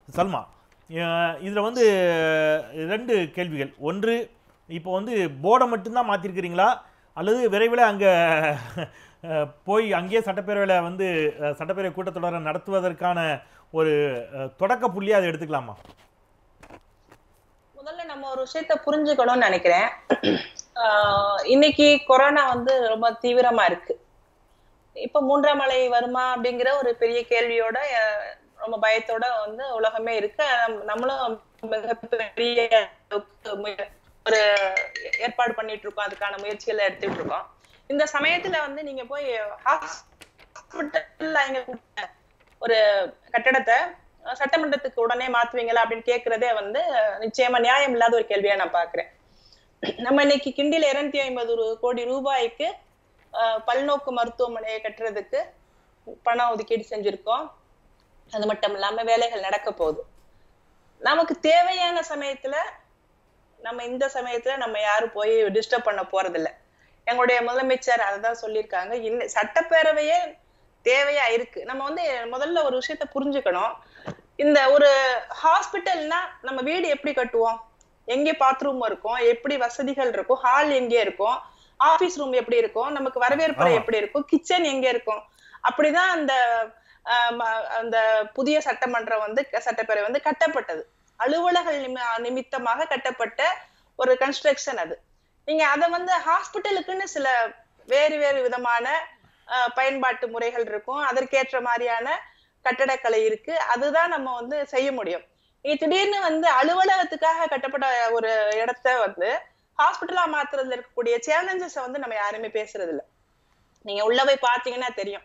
சல்மா அஹ் இதுல வந்து ரெண்டு கேள்விகள் ஒன்று இப்போ வந்து போர்டை மட்டும்தான் மாற்றிருக்கிறீங்களா அல்லது விரைவில் அங்கே போய் அங்கேயே சட்டப்பேரவையில் வந்து அஹ், சட்டப்பேரவை கூட்டத்தொடரை நடத்துவதற்கான ஒரு அஹ், தொடக்க புள்ளியை அதை எடுத்துக்கலாமா முதல்ல நம்ம ஒரு விஷயத்த புரிஞ்சுக்கணும்னு நினைக்கிறேன் ஆஹ் இன்னைக்கு கொரோனா வந்து ரொம்ப தீவிரமா இருக்கு இப்ப மூன்றாம் அலை வருமா அப்படிங்கிற ஒரு பெரிய கேள்வியோட அஹ், ரொம்ப பயத்தோட வந்து உலகமே இருக்கு நம்- நம்மளும் மிகப்பெரிய அளவுக்கு முய- ஒரு ஏற்பாடு பண்ணிட்டு இருக்கோம் அதுக்கான முயற்சிகளை எடுத்துட்டு இருக்கோம் இந்த சமயத்துல வந்து நீங்க போய் ஹாஸ்பிட்டல்ல எங்க ஒரு கட்டடத்தை அஹ், சட்டமன்றத்துக்கு உடனே மாத்துவீங்களா அப்படின்னு கேக்குறதே வந்து அஹ், நிச்சயமா நியாயம் இல்லாத ஒரு கேள்வியா நான் பாக்குறேன் நம்ம இன்னைக்கு கிண்டில இருநூத்தி ஐம்பது கோடி ரூபாய்க்கு அஹ், பல்நோக்கு மருத்துவமனையை கட்டுறதுக்கு பணம் ஒதுக்கீடு செஞ்சிருக்கோம் அது மட்டும் இல்லாம வேலைகள் நடக்க போகுது நமக்கு தேவையான சமயத்துல நம்ம இந்த சமயத்துல நம்ம யாரும் போய் டிஸ்டர்ப் பண்ண போறதில்ல எங்களுடைய முதலமைச்சர் அததான் சொல்லியிருக்காங்க இன்ன சட்டப்பேரவையே தேவையா இருக்கு நம்ம வந்து முதல்ல ஒரு விஷயத்த புரிஞ்சுக்கணும் இந்த ஒரு ஹாஸ்பிட்டல்னா நம்ம வீடு எப்படி கட்டுவோம் எங்கே பாத்ரூம் இருக்கும் எப்படி வசதிகள் இருக்கும் ஹால் எங்கே இருக்கும் ஆபீஸ் ரூம் எப்படி இருக்கும் நமக்கு வரவேற்பறை ஆமா. எப்படி இருக்கும் கிச்சன் எங்க இருக்கும் அப்படிதான் அந்த ஆஹ், ம- அந்த புதிய சட்டமன்றம் வந்து சட்டப்பேரவை வந்து கட்டப்பட்டது அலுவலக நிமி- நிமித்தமாக கட்டப்பட்ட ஒரு கன்ஸ்ட்ரக்ஷன் அது நீங்க அத வந்து ஹாஸ்பிட்டலுக்குன்னு சில வேறு வேறு விதமான ஆஹ், பயன்பாட்டு முறைகள் இருக்கும் அதற்கேற்ற மாதிரியான கட்டடக்கலை இருக்கு அதுதான் நம்ம வந்து செய்ய முடியும் நீங்க திடீர்னு வந்து அலுவலகத்துக்காக கட்டப்பட்ட ஒரு இடத்த வந்து ஹாஸ்பிட்டலா மாத்துறதுல இருக்கக்கூடிய சேலஞ்சஸ வந்து நம்ம யாருமே பேசுறது இல்ல நீங்க உள்ள போய் பாத்தீங்கன்னா தெரியும்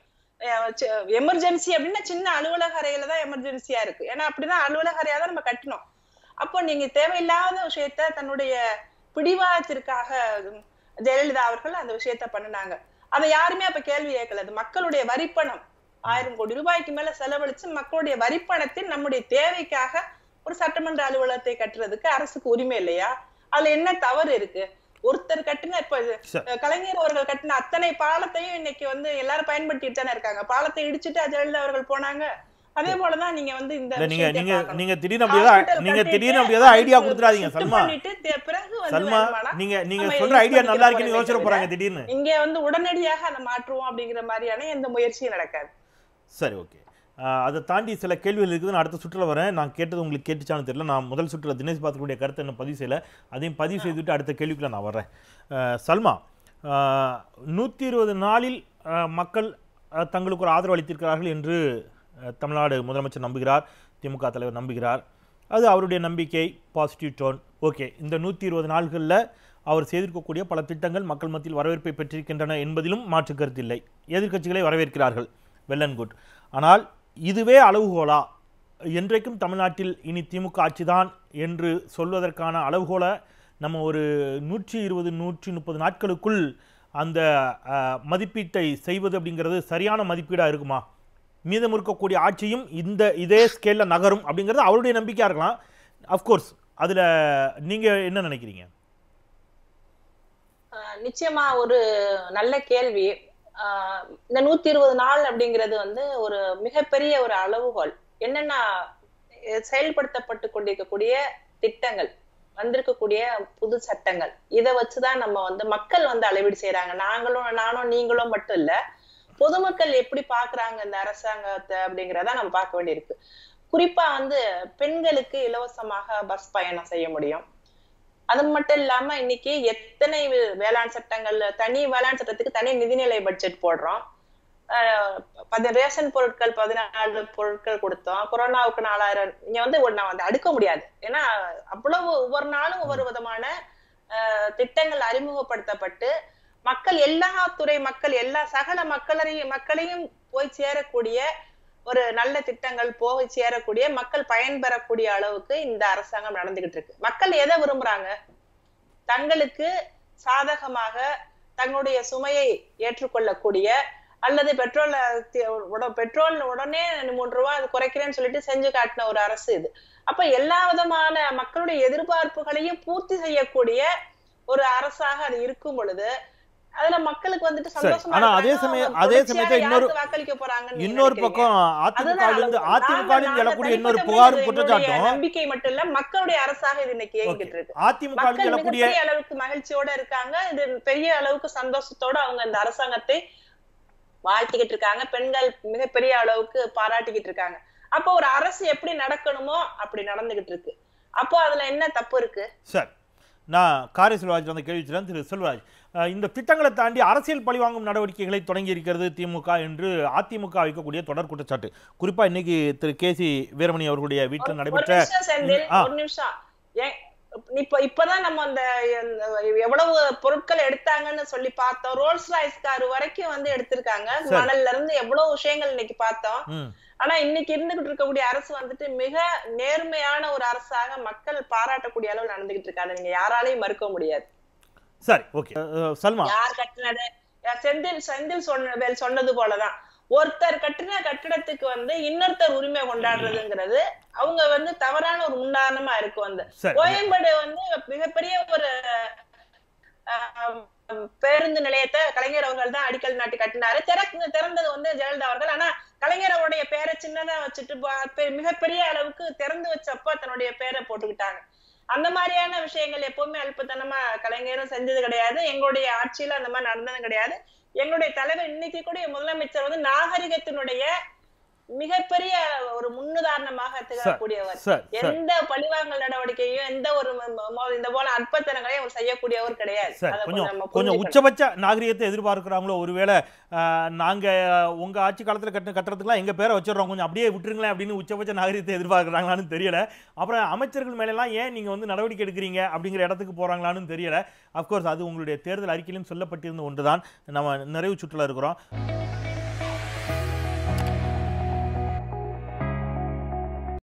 எமர்ஜென்சி அப்படின்னா சின்ன அலுவலக அறையில தான் எமர்ஜென்சியா இருக்கு ஏன்னா அப்படிதான் அலுவலக அறையா தான் நம்ம கட்டணும் அப்போ நீங்க தேவையில்லாத விஷயத்த தன்னுடைய பிடிவாதத்திற்காக ஜெயலலிதா அவர்கள் அந்த விஷயத்த பண்ணுனாங்க அதை யாருமே அப்ப கேள்வி கேட்கல அது மக்களுடைய வரிப்பணம் ஆயிரம் கோடி ரூபாய்க்கு மேல செலவழிச்சு மக்களுடைய வரிப்பணத்தில் நம்முடைய தேவைக்காக ஒரு சட்டமன்ற அலுவலகத்தை கட்டுறதுக்கு அரசுக்கு உரிமை இல்லையா அதுல என்ன தவறு இருக்கு ஒருத்தர் கட்டுன இப்ப இது, சரி. அஹ், கலைஞர் அவர்கள் கட்டின அத்தனை பாலத்தையும் இன்னைக்கு வந்து எல்லாரும் பயன்படுத்திட்டு தானே இருக்காங்க பாலத்தை இடிச்சிட்டு ஜெயலலிதா அவர்கள் போனாங்க அதே போலதான் நீங்க வந்து இந்த இல்ல நீங்க விஷயத்தை நீங்க பார்க்கணும். நீங்க திடீர்னு அப்படியே Hospital நீங்க கட்டிட்டு திடீர்னு அப்படியே ஐடியா அதுக்கு கொடுத்துறாதீங்க shift சல்மா பண்ணிட்டு தே- பிறகு வந்து சல்மா வேணுமானா நீங்க நீங்க நம்ம சொல்ற use ஐடியா நல்லா பண்ணிக்க இருக்குன்னு யோசிச்சிட போறதை போறாங்க திடீர்னு இங்க வந்து உடனடியாக அதை மாற்றுவோம் அப்படிங்கிற மாதிரியான எந்த முயற்சியும் நடக்காது சரி ஓகே அதை தாண்டி சில கேள்விகள் இருக்குது நான் அடுத்த சுற்றுல வரேன் நான் கேட்டது உங்களுக்கு கேட்டுச்சான்னு தெரியல நான் முதல் சுற்றுல தினேஷ் பார்த்துக்கூடிய கருத்தை என்ன பதிவு செய்யல அதையும் பதிவு செய்துட்டு அடுத்த கேள்விக்குள்ள நான் வர்றேன் அஹ், சல்மா நூற்றி இருபது நாளில் அஹ், மக்கள் அஹ், தங்களுக்கு ஒரு ஆதரவு அளித்திருக்கிறார்கள் என்று அஹ், தமிழ்நாடு முதலமைச்சர் நம்புகிறார் திமுக தலைவர் நம்புகிறார் அது அவருடைய நம்பிக்கை பாசிட்டிவ் டோன் ஓகே இந்த நூற்றி இருபது நாள்களில் அவர் செய்திருக்கக்கூடிய பல திட்டங்கள் மக்கள் மத்தியில் வரவேற்பை பெற்றிருக்கின்றன என்பதிலும் மாற்று கருத்தில்லை எதிர்க்கட்சிகளை வரவேற்கிறார்கள் வெல் அண்ட் குட் ஆனால் இதுவே அளவுகோலா என்றைக்கும் தமிழ்நாட்டில் இனி திமுக ஆட்சிதான் என்று சொல்வதற்கான அளவுகோலை நம்ம ஒரு நூற்றி இருபது நூற்றி முப்பது நாட்களுக்குள் அந்த அஹ், மதிப்பீட்டை செய்வது அப்படிங்கிறது சரியான மதிப்பீடாக இருக்குமா மீதம் இருக்கக்கூடிய ஆட்சியும் இந்த இதே ஸ்கேலில் நகரும் அப்படிங்கிறது அவருடைய நம்பிக்கையாக இருக்கலாம் அஃப்கோர்ஸ் அதில் நீங்கள் என்ன நினைக்கிறீங்க ஆஹ் நிச்சயமா ஒரு நல்ல கேள்வி ஆஹ் இந்த நூத்தி இருபது நாள் அப்படிங்கிறது வந்து ஒரு மிகப்பெரிய ஒரு அளவுகோல் என்னன்னா அஹ் செயல்படுத்தப்பட்டு கொண்டிருக்கக்கூடிய திட்டங்கள் வந்திருக்கக்கூடிய புது சட்டங்கள் இதை வச்சுதான் நம்ம வந்து மக்கள் வந்து அளவீடு செய்யறாங்க நாங்களும் நானும் நீங்களும் மட்டும் இல்ல பொதுமக்கள் எப்படி பாக்குறாங்க இந்த அரசாங்கத்தை அப்படிங்கிறத நம்ம பார்க்க வேண்டியிருக்கு குறிப்பா வந்து பெண்களுக்கு இலவசமாக பஸ் பயணம் செய்ய முடியும் அது மட்டும் இல்லாம இன்னைக்கு எத்தனை வே- வேளாண் சட்டங்கள்ல தனி வேளாண் சட்டத்துக்கு தனி நிதிநிலை பட்ஜெட் போடுறோம் ஆஹ் பதி- ரேஷன் பொருட்கள் பதினாலு பொருட்கள் கொடுத்தோம் கொரோனாவுக்கு நாலாயிரம் இங்க வந்து ஒரு நான் வந்து அடுக்க முடியாது ஏன்னா அவ்வளவு ஒவ்வொரு நாளும் ஒவ்வொரு விதமான ஆஹ் திட்டங்கள் அறிமுகப்படுத்தப்பட்டு மக்கள் எல்லா துறை மக்கள் எல்லா சகல மக்களையும் மக்களையும் போய் சேரக்கூடிய ஒரு நல்ல திட்டங்கள் போய் சேரக்கூடிய மக்கள் பயன்பெறக்கூடிய அளவுக்கு இந்த அரசாங்கம் நடந்துகிட்டு இருக்கு மக்கள் எதை விரும்புறாங்க தங்களுக்கு சாதகமாக தங்களுடைய சுமையை ஏற்றுக்கொள்ளக்கூடிய அல்லது பெட்ரோல் பெட்ரோல் உடனே மூன்று ரூபாய் அது குறைக்கிறேன்னு சொல்லிட்டு செஞ்சு காட்டின ஒரு அரசு இது அப்ப எல்லா விதமான மக்களுடைய எதிர்பார்ப்புகளையும் பூர்த்தி செய்யக்கூடிய ஒரு அரசாக அது இருக்கும் பொழுது அதுல மக்களுக்கு வந்துட்டு சரி சந்தோஷமா ஆனா அதே இருக்காங்க. சமயம் அவங்க அதே தொடர்ச்சியா சமயத்துல இன்னொரு யாருக்கு வாக்களிக்க போறாங்கன்னு நீங்க இன்னொரு நினைக்கிறீங்க? பக்கம் அதுதான் அதிமுகவிலிருந்து அளவு. அதிமுகவிலிருந்து நாங்க- எழக்கூடிய நாங்க இன்னொரு தனிப்பட்ட புகாரும் முறையில் குற்றச்சாட்டும் என்னுடைய நம்பிக்கை மட்டும் இல்ல மக்களுடைய அரசாக இது இன்னைக்கு இயங்கிட்டு இருக்கு அதிமுகவிலிருந்து மக்கள் எழக்கூடிய மிகப்பெரிய அளவுக்கு மகிழ்ச்சியோட இருக்காங்க இது பெரிய அளவுக்கு சந்தோஷத்தோட அவங்க இந்த அரசாங்கத்தை வாழ்த்திக்கிட்டு இருக்காங்க பெண்கள் மிகப்பெரிய அளவுக்கு பாராட்டிக்கிட்டு இருக்காங்க அப்போ ஒரு அரசு எப்படி நடக்கணுமோ அப்படி நடந்துகிட்டு இருக்கு அப்போ அதுல என்ன தப்பு இருக்கு சார் நான் காரிய செல்வராஜ் அந்த கேள்வி வச்சிருந்தேன் திரு செல்வராஜ் அஹ், இந்த திட்டங்களை தாண்டி அரசியல் பழிவாங்கும் நடவடிக்கைகளை தொடங்கி இருக்கிறது திமுக என்று அதிமுக வைக்கக்கூடிய தொடர் குற்றச்சாட்டு குறிப்பா இன்னைக்கு திரு கே சி வீரமணி அவர்களுடைய வீட்டில் ஒரு நடைபெற்ற நிமிஷம் செந்தில் ஆ. ஒரு நிமிஷம் ஏன் இப்ப இப்பதான் நம்ம அந்த அந்த எவ்வளவு பொருட்கள் எடுத்தாங்கன்னு சொல்லி பார்த்தோம் ரோல்ஸ் ராய்ஸ் கார் வரைக்கும் வந்து எடுத்திருக்காங்க சரி. மணல்ல இருந்து எவ்வளவு விஷயங்கள் இன்னைக்கு பார்த்தோம் ம், ஆனா இன்னைக்கு இருந்துகிட்டு இருக்கக்கூடிய அரசு வந்துட்டு மிக நேர்மையான ஒரு அரசாக மக்கள் பாராட்டக்கூடிய அளவு நடந்துகிட்டு இருக்காங்க நீங்க யாராலையும் மறுக்க முடியாது சரி ஓகே அஹ், சல்மா யார் கட்டினது அஹ் செந்தில் செந்தில் சொன்ன வேல் சொன்னது போலதான் ஒருத்தர் கட்டின கட்டிடத்துக்கு வந்து இன்னொருத்தர் உரிமை கொண்டாடுறதுங்கிறது அவங்க வந்து தவறான ஒரு முன்னுதாரணமா இருக்கும் வந்து சரி கோயம்பேடு வந்து மிகப்பெரிய ஒரு ஆஹ், பேருந்து நிலையத்தை கலைஞர் அவர்கள் தான் அடிக்கல் நாட்டி கட்டினாரு திறந்து திறந்தது வந்து ஜெயலலிதா அவர்கள் ஆனா கலைஞர் அவருடைய பேரை சின்னதா வச்சுட்டு ப- பெ- மிகப்பெரிய அளவுக்கு திறந்து வச்சப்ப தன்னுடைய பேரை போட்டுக்கிட்டாங்க அந்த மாதிரியான விஷயங்கள் எப்பவுமே அல்பத்தனமா கலைஞரும் செஞ்சது கிடையாது எங்களுடைய ஆட்சியில அந்த மாதிரி நடந்தது கிடையாது எங்களுடைய தலைவர் இன்னைக்கு கூட முதலமைச்சர் வந்து நாகரிகத்தினுடைய மிகப்பெரிய ஒரு முன்னுதாரணமாக திகழக்கூடியவர் சார் சார் எந்த பழிவாங்கல் நடவடிக்கையும் எந்த ஒரு ம- ம- இந்த போல அற்பத்தனங்களையும் அவர் செய்யக்கூடியவர் கிடையாது சார் அதை கொஞ்சம் நம்ம கொஞ்சம் புரிஞ்சுக்கணும். உச்சபட்ச நாகரிகத்தை எதிர்பார்க்கிறாங்களோ ஒருவேளை ஆஹ், நாங்க உங்க ஆட்சி காலத்துல கட்டின கட்டுறதுக்குலாம் எங்க பேரை வச்சிடுறோம் கொஞ்சம் அப்படியே விட்டுருங்களேன் அப்படின்னு உச்சபட்ச நாகரிகத்தை எதிர்பார்க்கறாங்களான்னு தெரியல அப்புறம் அமைச்சர்கள் மேலெல்லாம் ஏன் நீங்க வந்து நடவடிக்கை எடுக்கிறீங்க அப்படிங்கிற இடத்துக்கு போறாங்களான்னு தெரியல அஃப்கோர்ஸ் அது உங்களுடைய தேர்தல் அறிக்கையிலும் சொல்லப்பட்டிருந்த ஒன்றுதான் நம்ம நிறைவு சுற்றுலா இருக்கிறோம்